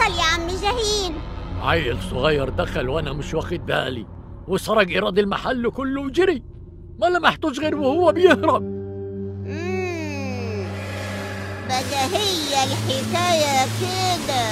حصل يا عم شاهين عيل صغير دخل وانا مش واخد بالي وسرق ايراد المحل كله وجري ما لمحتوش غير وهو بيهرب مم. بقى هي الحكاية كده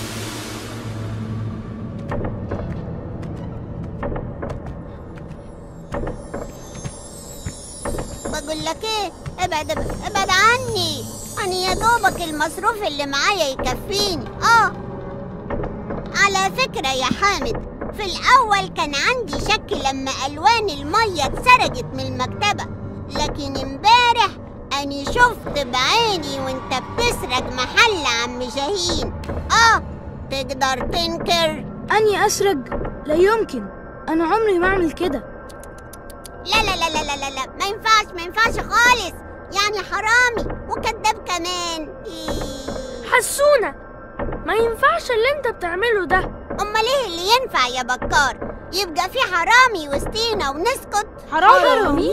بقول لك ايه ابعد ابعد عني انا يا دوبك المصروف اللي معايا يكفيني اه على فكرة يا حامد في الأول كان عندي شك لما ألوان المية اتسرقت من المكتبة لكن امبارح أني شفت بعيني وانت بتسرق محل عم شاهين آه تقدر تنكر أني أسرق لا يمكن أنا عمري ما أعمل كده لا لا لا لا لا لا, لا. ما ينفعش ما ينفعش خالص يعني حرامي وكذاب كمان إيه. حسونة ما ينفعش اللي انت بتعمله ده أمال إيه اللي ينفع يا بكار يبقى في حرامي وسطينا ونسكت حرامي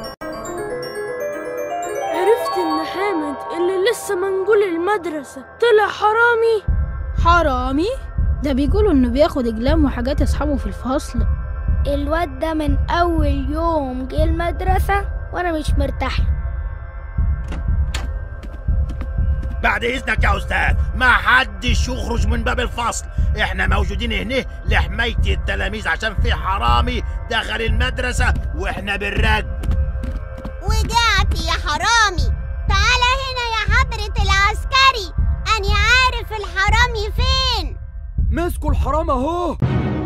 عرفت ان حامد اللي لسه منقول المدرسة طلع حرامي حرامي ده بيقولوا انه بياخد اقلام وحاجات اصحابه في الفصل الواد ده من اول يوم جه المدرسة وانا مش مرتاح له. بعد اذنك يا استاذ ما حدش يخرج من باب الفصل احنا موجودين هنا لحمايه التلاميذ عشان في حرامي دخل المدرسه واحنا بنراقب وجعت يا حرامي تعالى هنا يا حضرة العسكري أنا عارف الحرامي فين مسكوا الحرام اهو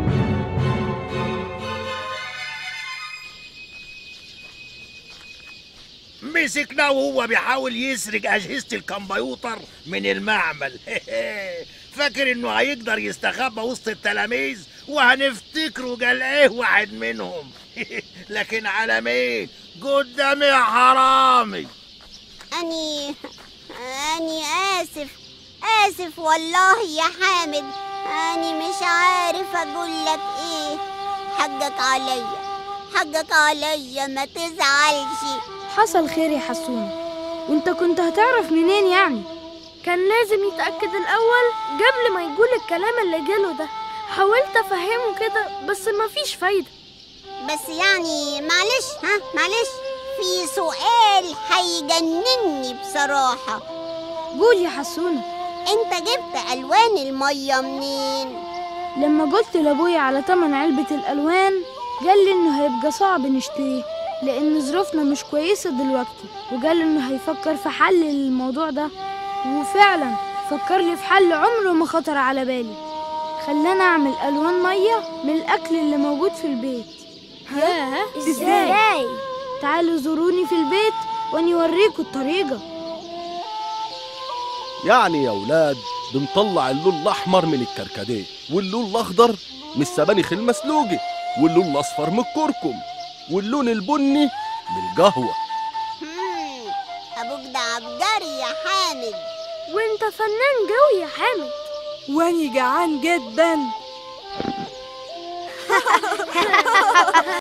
مسكناه وهو بيحاول يسرق اجهزه الكمبيوتر من المعمل فاكر انه هيقدر يستخبى وسط التلاميذ وهنفتكره قال ايه واحد منهم لكن على مين قدامي يا حرامي أني أني آسف آسف والله يا حامد أني مش عارف أقول لك إيه حقك عليا حقك عليا ما تزعلش حصل خير يا حسونة وانت كنت هتعرف منين يعني كان لازم يتأكد الأول قبل ما يقول الكلام اللي جاله ده حاولت أفهمه كده بس مفيش فايدة بس يعني معلش ها معلش في سؤال هيجنني بصراحة قول يا حسونة انت جبت ألوان المية منين؟ لما قلت لابويا على تمن علبة الألوان قال لي إنه هيبقى صعب نشتريه لأن ظروفنا مش كويسة دلوقتي وقال إنه هيفكر في حل للموضوع ده وفعلا فكر لي في حل عمره ما خطر على بالي خلاني أعمل ألوان مية من الأكل اللي موجود في البيت ها؟ إزاي؟ تعالوا زوروني في البيت وأني أوريكم الطريقة يعني يا ولاد بنطلع اللون الأحمر من الكركديه واللون الأخضر من السبانخ المسلوقة واللون الأصفر من الكركم واللون البني من القهوة هم، أبوك ده عبقري يا حامد وانت فنان جوي يا حامد واني جعان جدا